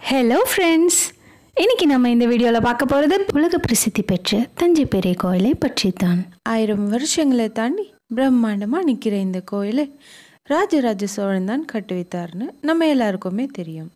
hello friends இன்னைக்கு நம்ம இந்த வீடியோவில் பார்க்க போகிறது உலக பிரசித்தி பெற்ற தஞ்சை பெரிய கோயிலை பற்றி தான் ஆயிரம் வருஷங்களை தாண்டி பிரம்மாண்டமாக நிற்கிற இந்த கோயிலை ராஜராஜ சோழன் தான் கட்டுவித்தார்னு நம்ம எல்லாருக்குமே தெரியும்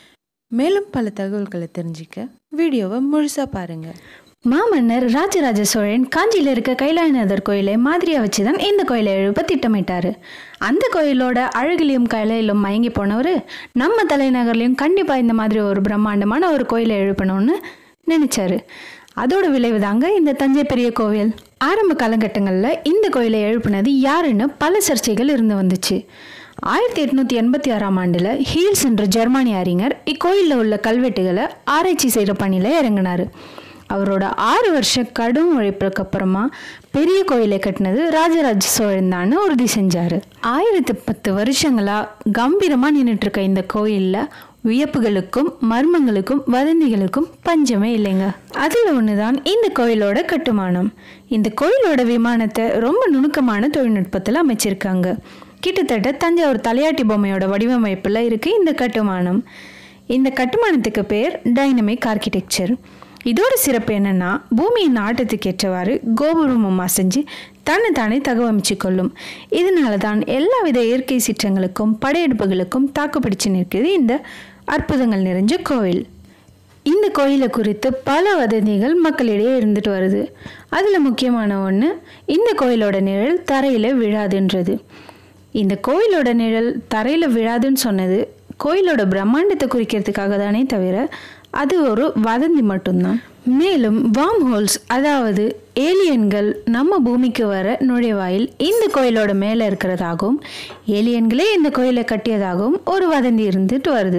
மேலும் பல தகவல்களை தெரிஞ்சுக்க வீடியோவை முழுசாக பாருங்கள் மாமன்னர் ராஜராஜ சோழன் காஞ்சியில் இருக்க கைலாயநாதர் கோயிலை மாதிரியாக வச்சு தான் இந்த கோயிலை எழுப்ப திட்டமிட்டார் அந்த கோயிலோட அழகிலையும் கலையிலும் மயங்கி போனவர் நம்ம தலைநகர்லையும் கண்டிப்பாக இந்த மாதிரி ஒரு பிரம்மாண்டமான ஒரு கோயிலை எழுப்பணும்னு நினைச்சாரு அதோட விளைவு தாங்க இந்த தஞ்சை பெரிய கோவில் ஆரம்ப காலகட்டங்களில் இந்த கோயிலை எழுப்பினது யாருன்னு பல சர்ச்சைகள் இருந்து வந்துச்சு ஆயிரத்தி எட்நூத்தி எண்பத்தி ஆறாம் ஆண்டில் ஹீல்ஸ் என்ற ஜெர்மானிய அறிஞர் இக்கோயிலில் உள்ள கல்வெட்டுகளை ஆராய்ச்சி செய்கிற பணியில் இறங்கினார் அவரோட ஆறு வருஷ கடும் உழைப்புக்கு அப்புறமா பெரிய கோயிலை கட்டினது ராஜராஜ சோழன் தான் உறுதி செஞ்சார் ஆயிரத்தி பத்து வருஷங்களா கம்பீரமாக நின்றுட்டு இருக்க இந்த கோயிலில் வியப்புகளுக்கும் மர்மங்களுக்கும் வதந்திகளுக்கும் பஞ்சமே இல்லைங்க அதில் ஒன்று தான் இந்த கோயிலோட கட்டுமானம் இந்த கோயிலோட விமானத்தை ரொம்ப நுணுக்கமான தொழில்நுட்பத்தில் அமைச்சிருக்காங்க கிட்டத்தட்ட தஞ்சாவூர் தலையாட்டி பொம்மையோட வடிவமைப்பில் இருக்கு இந்த கட்டுமானம் இந்த கட்டுமானத்துக்கு பேர் டைனமிக் ஆர்கிடெக்சர் இதோட சிறப்பு என்னன்னா பூமியின் ஆட்டத்துக்கு ஏற்றவாறு கோபுரமும் அசைஞ்சு தன்னை தானே தகவமைச்சு கொள்ளும் இதனால தான் எல்லாவித இயற்கை சீற்றங்களுக்கும் படையெடுப்புகளுக்கும் தாக்குப்பிடிச்சு நிற்குது இந்த அற்புதங்கள் நிறைஞ்ச கோவில் இந்த கோயிலை குறித்து பல வதந்திகள் மக்களிடையே இருந்துட்டு வருது அதில் முக்கியமான ஒன்று இந்த கோயிலோட நிழல் தரையில் விழாதுன்றது இந்த கோயிலோட நிழல் தரையில் விழாதுன்னு சொன்னது கோயிலோட பிரம்மாண்டத்தை குறிக்கிறதுக்காக தானே தவிர அது ஒரு வதந்தி மட்டும்தான் மேலும் வார்ம் ஹோல்ஸ் அதாவது ஏலியன்கள் நம்ம பூமிக்கு வர நுழைவாயில் இந்த கோயிலோட மேலே இருக்கிறதாகவும் ஏலியன்களே இந்த கோயிலை கட்டியதாகவும் ஒரு வதந்தி இருந்துட்டு வருது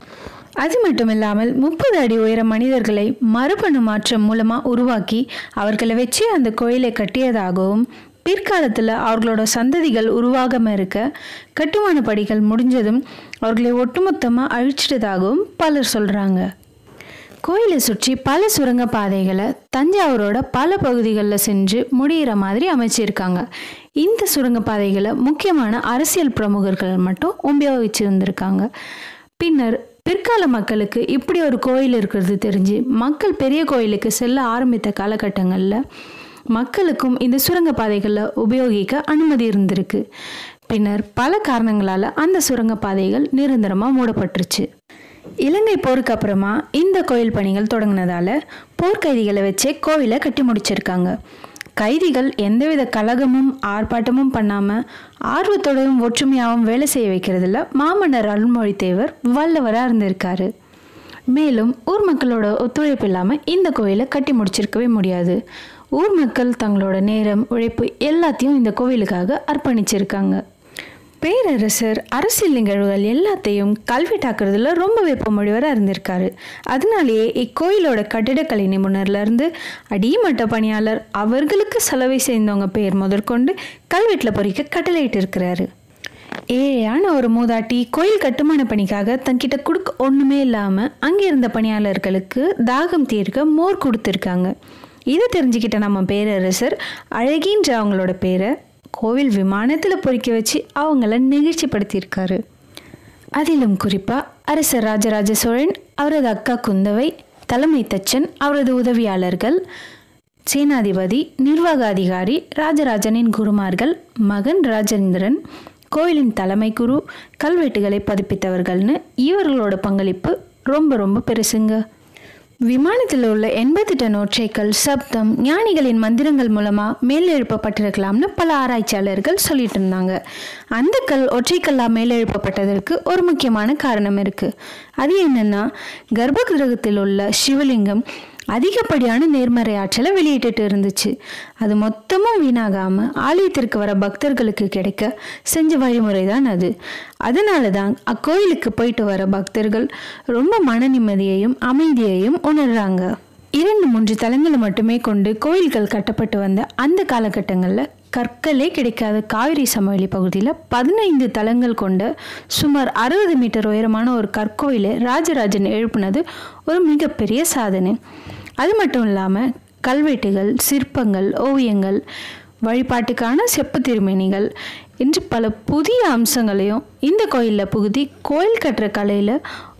அது மட்டும் இல்லாமல் முப்பது அடி உயர மனிதர்களை மரபணு மாற்றம் மூலமாக உருவாக்கி அவர்களை வச்சு அந்த கோயிலை கட்டியதாகவும் பிற்காலத்தில் அவர்களோட சந்ததிகள் உருவாகாமல் இருக்க கட்டுமான படிகள் முடிஞ்சதும் அவர்களை ஒட்டுமொத்தமாக அழிச்சிட்டதாகவும் பலர் சொல்கிறாங்க கோயிலை சுற்றி பல சுரங்க பாதைகளை தஞ்சாவூரோட பல பகுதிகளில் சென்று முடிகிற மாதிரி அமைச்சிருக்காங்க இந்த சுரங்க பாதைகளை முக்கியமான அரசியல் பிரமுகர்கள் மட்டும் உபயோகிச்சிருந்திருக்காங்க பின்னர் பிற்கால மக்களுக்கு இப்படி ஒரு கோயில் இருக்கிறது தெரிஞ்சு மக்கள் பெரிய கோயிலுக்கு செல்ல ஆரம்பித்த காலகட்டங்களில் மக்களுக்கும் இந்த சுரங்கப்பாதைகளை உபயோகிக்க அனுமதி இருந்திருக்கு பின்னர் பல காரணங்களால் அந்த சுரங்கப்பாதைகள் நிரந்தரமாக மூடப்பட்டுருச்சு இலங்கை போருக்கு அப்புறமா இந்த கோயில் பணிகள் தொடங்கினதால போர்க்கைதிகளை வச்சே கோவிலை கட்டி முடிச்சிருக்காங்க கைதிகள் எந்தவித கலகமும் ஆர்ப்பாட்டமும் பண்ணாமல் ஆர்வத்தோடவும் ஒற்றுமையாகவும் வேலை செய்ய வைக்கிறதுல மாமன்னர் அருள்மொழித்தேவர் வல்லவராக இருந்திருக்காரு மேலும் ஊர் மக்களோட ஒத்துழைப்பு இல்லாமல் இந்த கோயிலை கட்டி முடிச்சிருக்கவே முடியாது ஊர் மக்கள் தங்களோட நேரம் உழைப்பு எல்லாத்தையும் இந்த கோவிலுக்காக அர்ப்பணிச்சிருக்காங்க பேரரசர் அரசியல் நிகழ்வுகள் எல்லாத்தையும் கல்வெட்டாக்குறதுல ரொம்ப வெப்பமொழிவராக இருந்திருக்காரு அதனாலேயே இக்கோயிலோட கட்டிடக்கலை நிபுணர்லேருந்து அடிமட்ட பணியாளர் அவர்களுக்கு செலவை செய்தவங்க பேர் முதற்கொண்டு கல்வெட்டில் பொறிக்க கட்டளையிட்டு இருக்கிறாரு ஏழையான ஒரு மூதாட்டி கோயில் கட்டுமான பணிக்காக தன்கிட்ட கொடுக்க ஒன்றுமே இல்லாமல் அங்கே இருந்த பணியாளர்களுக்கு தாகம் தீர்க்க மோர் கொடுத்துருக்காங்க இதை தெரிஞ்சுக்கிட்ட நம்ம பேரரசர் அழகின்ற அவங்களோட பேரை கோவில் விமானத்தில் பொறிக்க வச்சு அவங்கள நிகழ்ச்சிப்படுத்தியிருக்காரு அதிலும் குறிப்பாக அரசர் ராஜராஜ சோழன் அவரது அக்கா குந்தவை தலைமை தச்சன் அவரது உதவியாளர்கள் சேனாதிபதி நிர்வாக அதிகாரி ராஜராஜனின் குருமார்கள் மகன் ராஜேந்திரன் கோயிலின் தலைமை குரு கல்வெட்டுகளை பதிப்பித்தவர்கள்னு இவர்களோட பங்களிப்பு ரொம்ப ரொம்ப பெருசுங்க விமானத்தில் உள்ள எண்பத்தி டன் ஒற்றைக்கல் சப்தம் ஞானிகளின் மந்திரங்கள் மூலமாக மேல் எழுப்பப்பட்டிருக்கலாம்னு பல ஆராய்ச்சியாளர்கள் சொல்லிட்டு இருந்தாங்க அந்த கல் ஒற்றைக்கல்லாக மேல் எழுப்பப்பட்டதற்கு ஒரு முக்கியமான காரணம் இருக்குது அது என்னென்னா கர்ப்ப கிரகத்தில் உள்ள சிவலிங்கம் அதிகப்படியான நேர்மறை ஆற்றலை வெளியிட்டுட்டு இருந்துச்சு அது மொத்தமும் வீணாகாமல் ஆலயத்திற்கு வர பக்தர்களுக்கு கிடைக்க செஞ்ச வழிமுறை தான் அது அதனால தான் அக்கோயிலுக்கு போயிட்டு வர பக்தர்கள் ரொம்ப மன நிம்மதியையும் அமைதியையும் உணர்றாங்க இரண்டு மூன்று தலங்களை மட்டுமே கொண்டு கோயில்கள் கட்டப்பட்டு வந்த அந்த காலகட்டங்களில் கற்களே கிடைக்காத காவிரி சமவெளி பகுதியில் பதினைந்து தலங்கள் கொண்ட சுமார் அறுபது மீட்டர் உயரமான ஒரு கற்கோயிலை ராஜராஜன் எழுப்புனது ஒரு மிகப்பெரிய சாதனை அது மட்டும் இல்லாமல் கல்வெட்டுகள் சிற்பங்கள் ஓவியங்கள் வழிபாட்டுக்கான செப்பு திருமேனிகள் என்று பல புதிய அம்சங்களையும் இந்த கோயிலில் புகுத்தி கோயில் கட்டுற கலையில்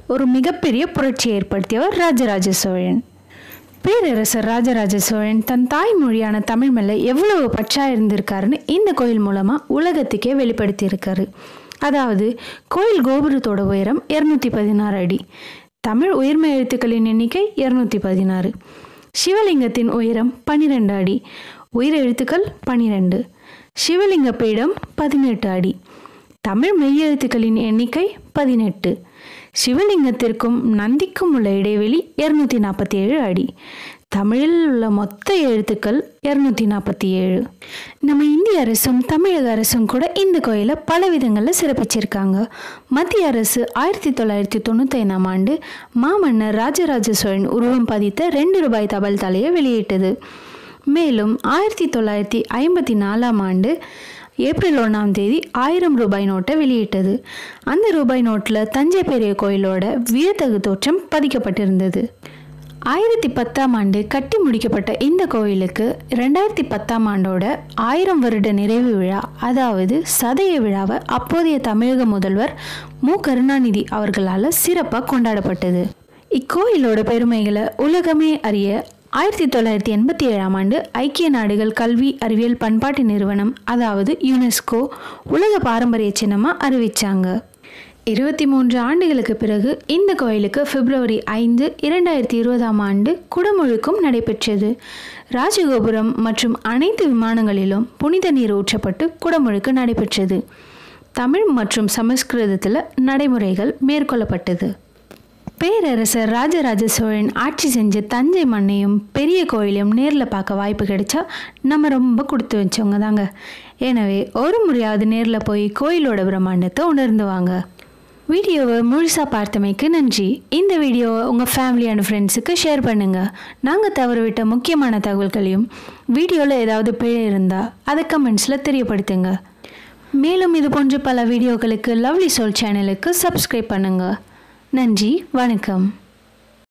ஒரு மிகப்பெரிய புரட்சியை ஏற்படுத்தியவர் ராஜராஜ சோழன் பேரரசர் ராஜராஜ சோழன் தன் தாய்மொழியான தமிழ் மேல எவ்வளவு பற்றா இருந்திருக்காருன்னு இந்த கோயில் மூலமாக உலகத்துக்கே வெளிப்படுத்தியிருக்காரு அதாவது கோயில் கோபுரத்தோட உயரம் இரநூத்தி பதினாறு அடி தமிழ் உயிர்மை எழுத்துக்களின் எண்ணிக்கை இரநூத்தி பதினாறு சிவலிங்கத்தின் உயரம் பன்னிரெண்டு அடி உயிர் எழுத்துக்கள் பன்னிரெண்டு சிவலிங்க பீடம் பதினெட்டு அடி தமிழ் மெய்யெழுத்துக்களின் எண்ணிக்கை பதினெட்டு சிவலிங்கத்திற்கும் நந்திக்கும் உள்ள இடைவெளி இரநூத்தி நாற்பத்தி ஏழு அடி தமிழில் உள்ள மொத்த எழுத்துக்கள் இரநூத்தி நாற்பத்தி ஏழு நம்ம இந்திய அரசும் தமிழக அரசும் கூட இந்த கோயிலை பல விதங்களில் சிறப்பிச்சிருக்காங்க மத்திய அரசு ஆயிரத்தி தொள்ளாயிரத்தி தொண்ணூற்றி ஐந்தாம் ஆண்டு மாமன்னர் ராஜராஜ சோழன் உருவம் பதித்த ரெண்டு ரூபாய் தபால் தலையை வெளியிட்டது மேலும் ஆயிரத்தி தொள்ளாயிரத்தி ஐம்பத்தி நாலாம் ஆண்டு ஏப்ரல் ஒன்றாம் தேதி ஆயிரம் ரூபாய் நோட்டை வெளியிட்டது அந்த ரூபாய் நோட்டில் தஞ்சை பெரிய கோயிலோட வியத்தகு தோற்றம் பதிக்கப்பட்டிருந்தது ஆயிரத்தி பத்தாம் ஆண்டு கட்டி முடிக்கப்பட்ட இந்த கோயிலுக்கு ரெண்டாயிரத்தி பத்தாம் ஆண்டோட ஆயிரம் வருட நிறைவு விழா அதாவது சதய விழாவை அப்போதைய தமிழக முதல்வர் மு கருணாநிதி அவர்களால் சிறப்பாக கொண்டாடப்பட்டது இக்கோயிலோட பெருமைகளை உலகமே அறிய ஆயிரத்தி தொள்ளாயிரத்தி எண்பத்தி ஏழாம் ஆண்டு ஐக்கிய நாடுகள் கல்வி அறிவியல் பண்பாட்டு நிறுவனம் அதாவது யுனெஸ்கோ உலக பாரம்பரிய சின்னமாக அறிவிச்சாங்க இருபத்தி மூன்று ஆண்டுகளுக்கு பிறகு இந்த கோயிலுக்கு பிப்ரவரி ஐந்து இரண்டாயிரத்தி இருபதாம் ஆண்டு குடமுழுக்கும் நடைபெற்றது ராஜகோபுரம் மற்றும் அனைத்து விமானங்களிலும் புனித நீர் ஊற்றப்பட்டு குடமுழுக்கு நடைபெற்றது தமிழ் மற்றும் சமஸ்கிருதத்தில் நடைமுறைகள் மேற்கொள்ளப்பட்டது பேரரசர் ராஜராஜ சோழன் ஆட்சி செஞ்ச தஞ்சை மண்ணையும் பெரிய கோயிலையும் நேரில் பார்க்க வாய்ப்பு கிடைச்சா நம்ம ரொம்ப கொடுத்து வச்சவங்க தாங்க எனவே ஒரு முறையாவது நேரில் போய் கோயிலோட பிரம்மாண்டத்தை உணர்ந்து வாங்க வீடியோவை முழுசாக பார்த்தமைக்கு நன்றி இந்த வீடியோவை உங்கள் ஃபேமிலி அண்ட் ஃப்ரெண்ட்ஸுக்கு ஷேர் பண்ணுங்கள் நாங்கள் தவறவிட்ட முக்கியமான தகவல்களையும் வீடியோவில் ஏதாவது பிழை இருந்தால் அதை கமெண்ட்ஸில் தெரியப்படுத்துங்க மேலும் இது போன்ற பல வீடியோக்களுக்கு லவ்லி சோல் சேனலுக்கு சப்ஸ்கிரைப் பண்ணுங்கள் நன்றி வணக்கம்